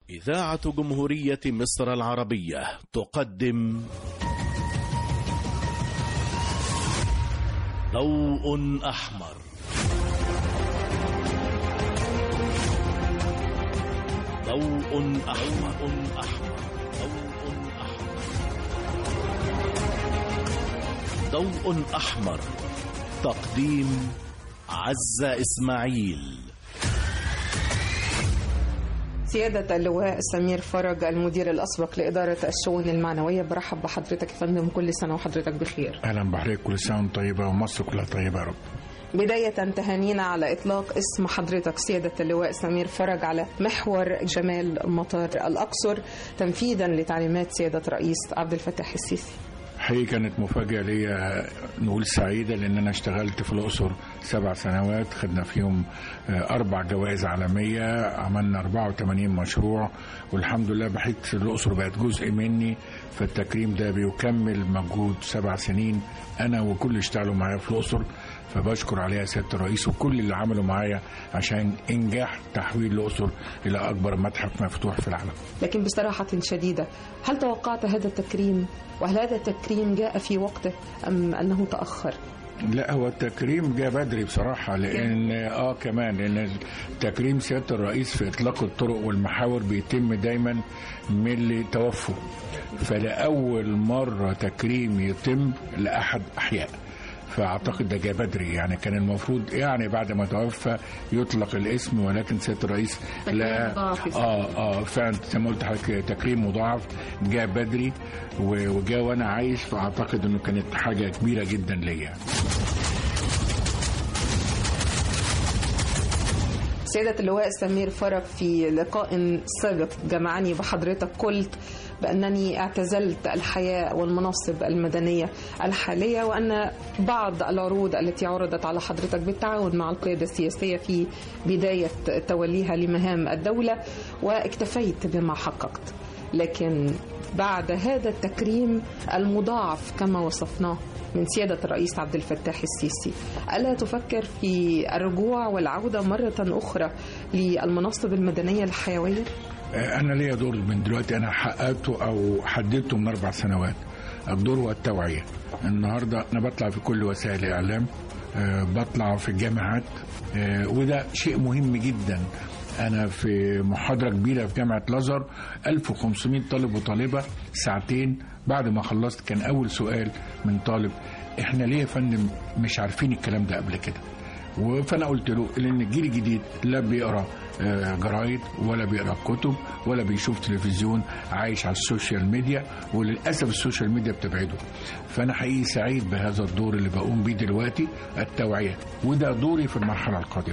إذاعة جمهورية مصر العربية تقدم ضوء أحمر ضوء أحمر أحمر ضوء أحمر ضوء أحمر تقديم عزة إسماعيل سيادة اللواء سمير فرج المدير الأسبق لإدارة الشؤون المعنوية برحب بحضرتك يا فندم كل سنة وحضرتك بخير اهلا بحضرتك كل سنه وانت طيبه ومصر كلها طيبه يا رب بداية تهانينا على إطلاق اسم حضرتك سيادة اللواء سمير فرج على محور جمال مطار الأقصر تنفيذا لتعليمات سيادة رئيس عبد الفتاح السيسي حقيقة كانت مفاجأة ليا نقول سعيدة لأن أنا اشتغلت في الأقصر سبع سنوات خدنا فيهم آه، أربع جوائز عالمية عملنا 84 مشروع والحمد لله بحيث الأقصر بقت جزء مني فالتكريم ده بيكمل مجهود سبع سنين أنا وكل اللي اشتغلوا معايا في الأقصر فبشكر عليها سيادة الرئيس وكل اللي عملوا معايا عشان إنجاح تحويل الأقصر إلى أكبر متحف مفتوح في العالم لكن بصراحة شديدة هل توقعت هذا التكريم وهل هذا التكريم جاء في وقته أم أنه تأخر لا هو التكريم جاء بدري بصراحة لأن اه كمان لأن تكريم سيادة الرئيس في إطلاق الطرق والمحاور بيتم دايما من اللي توفوا فلأول مرة تكريم يتم لأحد أحياء فاعتقد ده جاء بدري يعني كان المفروض يعني بعد ما توفى يطلق الاسم ولكن سياده الرئيس لا مضاعف. اه اه فعلا زي ما قلت لحضرتك تكريم مضاعف جاء بدري و- وجاء وانا عايش فاعتقد انه كانت حاجه كبيره جدا ليا سيادة اللواء سمير فرج في لقاء سابق جمعني بحضرتك قلت بأنني اعتزلت الحياة والمناصب المدنية الحالية وأن بعض العروض التي عرضت على حضرتك بالتعاون مع القيادة السياسية في بداية توليها لمهام الدولة واكتفيت بما حققت لكن بعد هذا التكريم المضاعف كما وصفناه من سيادة الرئيس عبد الفتاح السيسي ألا تفكر في الرجوع والعودة مرة أخرى للمناصب المدنية الحيوية؟ آه، انا ليا دور من دلوقتي انا حققته او حددته من اربع سنوات الدور هو التوعيه النهارده انا بطلع في كل وسائل الاعلام آه، بطلع في الجامعات آه، وده شيء مهم جدا انا في محاضره كبيره في جامعه الازهر 1500 طالب وطالبه ساعتين بعد ما خلصت كان اول سؤال من طالب احنا ليه يا فندم مش عارفين الكلام ده قبل كده و- فانا قلت له لان الجيل الجديد لا بيقرا آه، جرايد ولا بيقرا كتب ولا بيشوف تلفزيون عايش على السوشيال ميديا وللاسف السوشيال ميديا بتبعده فانا حقيقي سعيد بهذا الدور اللي بقوم بيه دلوقتي التوعيه وده دوري في المرحله القادمه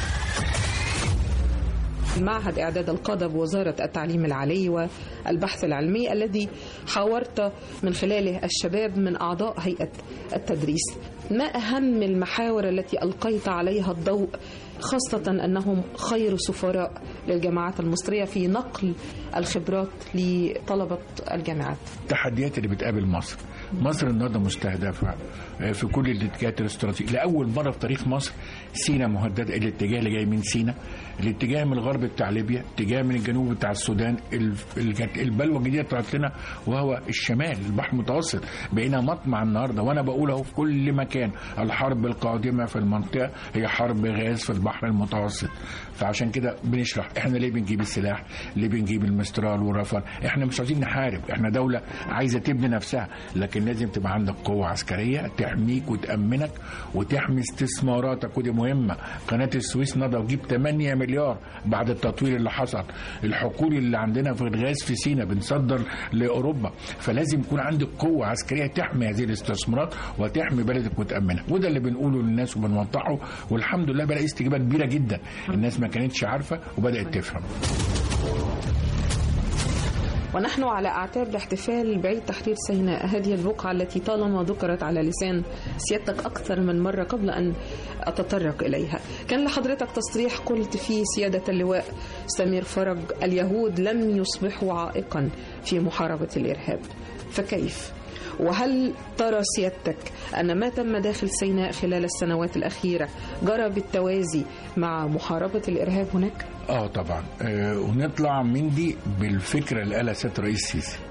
معهد إعداد القادة بوزارة التعليم العالي والبحث العلمي الذي حاورت من خلاله الشباب من أعضاء هيئة التدريس ما أهم المحاور التي ألقيت عليها الضوء خاصة أنهم خير سفراء للجامعات المصرية في نقل الخبرات لطلبة الجامعات التحديات اللي بتقابل مصر مصر النهارده مستهدفه آه، في كل الاتجاهات الاستراتيجيه لاول مره في تاريخ مصر سينا مهدده الاتجاه اللي جاي من سينا الاتجاه من الغرب بتاع ليبيا اتجاه من الجنوب بتاع السودان ال- ال- البلوه الجديده طلعت لنا وهو الشمال البحر المتوسط بقينا مطمع النهارده وانا بقول اهو في كل مكان الحرب القادمه في المنطقه هي حرب غاز في البحر المتوسط فعشان كده بنشرح احنا ليه بنجيب السلاح ليه بنجيب المسترال والرافال احنا مش عايزين نحارب احنا دوله عايزه تبني نفسها لكن لازم تبقى عندك قوه عسكريه تحميك وتامنك وتحمي استثماراتك ودي مهمه قناه السويس نضع تجيب 8 مليار بعد التطوير اللي حصل الحقول اللي عندنا في الغاز في سينا بنصدر لاوروبا فلازم يكون عندك قوه عسكريه تحمي هذه الاستثمارات وتحمي بلدك متامنه وده اللي بنقوله للناس وبنوضحه والحمد لله بلاقي استجابه كبيره جدا الناس ما كانتش عارفه وبدات تفهم ونحن على أعتاب الاحتفال بعيد تحرير سيناء هذه البقعة التي طالما ذكرت على لسان سيادتك أكثر من مرة قبل أن أتطرق إليها كان لحضرتك تصريح قلت فيه سيادة اللواء سمير فرج اليهود لم يصبحوا عائقا في محاربة الإرهاب فكيف؟ وهل ترى سيادتك أن ما تم داخل سيناء خلال السنوات الأخيرة جرى بالتوازي مع محاربة الإرهاب هناك؟ اه طبعا آه ونطلع من دي بالفكره اللي قالها سياده الرئيس السيسي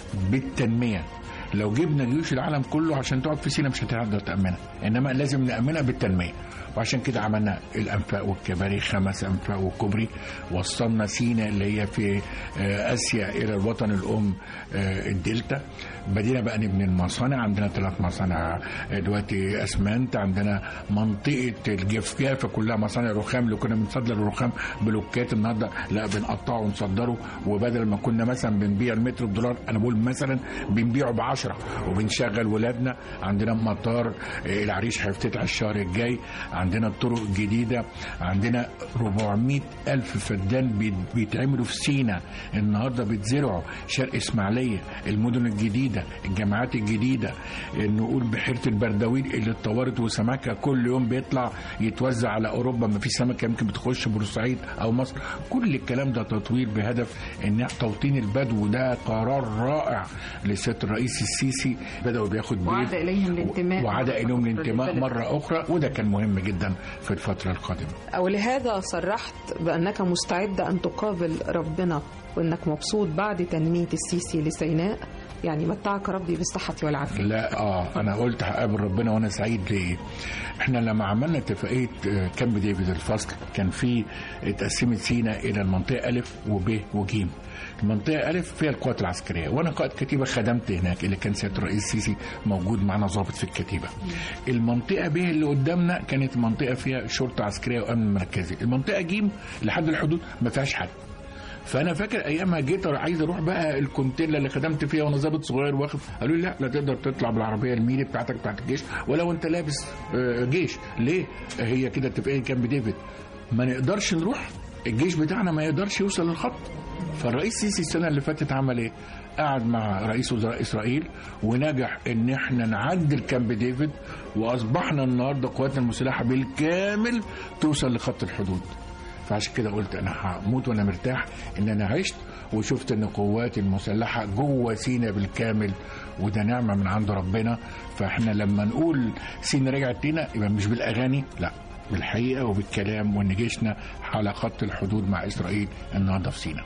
بالتنميه لو جبنا جيوش العالم كله عشان تقعد في سينا مش هتقدر تامنها انما لازم نامنها بالتنميه وعشان كده عملنا الانفاق والكباري خمس انفاق وكوبري وصلنا سينا اللي هي في آه، اسيا الى الوطن الام آه، الدلتا بدينا بقى نبني المصانع عندنا ثلاث مصانع آه، دلوقتي اسمنت عندنا منطقه الجفجافه كلها مصانع رخام اللي كنا بنصدر الرخام بلوكات النهارده لا بنقطعه ونصدره وبدل ما كنا مثلا بنبيع المتر بدولار انا بقول مثلا بنبيعه ب 10 وبنشغل ولادنا عندنا مطار آه، العريش هيفتتح الشهر الجاي عندنا الطرق الجديده عندنا 400 الف فدان بيت- بيتعملوا في سينا النهارده بيتزرعوا شرق اسماعيليه المدن الجديده الجامعات الجديده نقول بحيره البردويل اللي اتطورت وسمكها كل يوم بيطلع يتوزع على اوروبا ما في سمكه يمكن بتخش بورسعيد او مصر كل الكلام ده تطوير بهدف ان توطين البدو ده قرار رائع لسياده الرئيس السيسي بداوا بياخد بيد وعاد إليهم الانتماء وعاد اليهم الانتماء للبلد. مره اخرى وده كان مهم جدا في الفتره القادمه أو لهذا صرحت بأنك مستعد أن تقابل ربنا وأنك مبسوط بعد تنمية السيسي لسيناء يعني متعك ربي بالصحة والعافية لا اه انا قلت هقابل ربنا وانا سعيد ليه احنا لما عملنا اتفاقيه آه، كامب ديفيد الفصل كان في تقسيمه سينا الى المنطقه الف وب وج المنطقه الف فيها القوات العسكريه وانا قائد كتيبه خدمت هناك اللي كان سياده الرئيس السيسي موجود معنا ضابط في الكتيبه المنطقه ب اللي قدامنا كانت منطقه فيها شرطه عسكريه وامن مركزي المنطقه ج لحد الحدود ما فيهاش حد فانا فاكر ايامها جيت عايز اروح بقى الكونتيلا اللي خدمت فيها وانا ظابط صغير واخد قالوا لي لا لا تقدر تطلع بالعربيه الميري بتاعتك بتاعت الجيش ولو انت لابس آه، جيش ليه هي كده اتفاقيه كامب ديفيد ما نقدرش نروح الجيش بتاعنا ما يقدرش يوصل للخط فالرئيس سيسي السنه اللي فاتت عمل ايه قعد مع رئيس وزراء اسرائيل ونجح ان احنا نعدل كامب ديفيد واصبحنا النهارده قواتنا المسلحه بالكامل توصل لخط الحدود فعشان كده قلت انا هموت وانا مرتاح ان انا عشت وشفت ان قواتي المسلحه جوه سينا بالكامل وده نعمه من عند ربنا فاحنا لما نقول سينا رجعت لينا يبقى مش بالاغاني لا بالحقيقه وبالكلام وان جيشنا على خط الحدود مع اسرائيل النهارده في سينا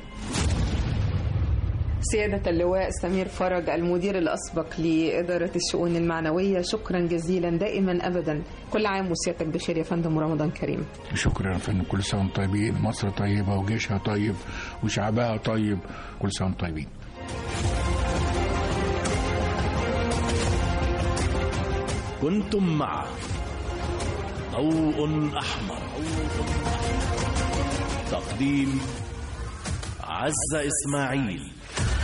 سيادة اللواء سمير فرج المدير الأسبق لإدارة الشؤون المعنوية شكرا جزيلا دائما أبدا كل عام وسيادتك بخير يا فندم ورمضان كريم شكرا يا فندم كل سنه وانتم طيبين مصر طيبه وجيشها طيب وشعبها طيب كل سنه وانتم طيبين كنتم مع ضوء أحمر تقديم عز إسماعيل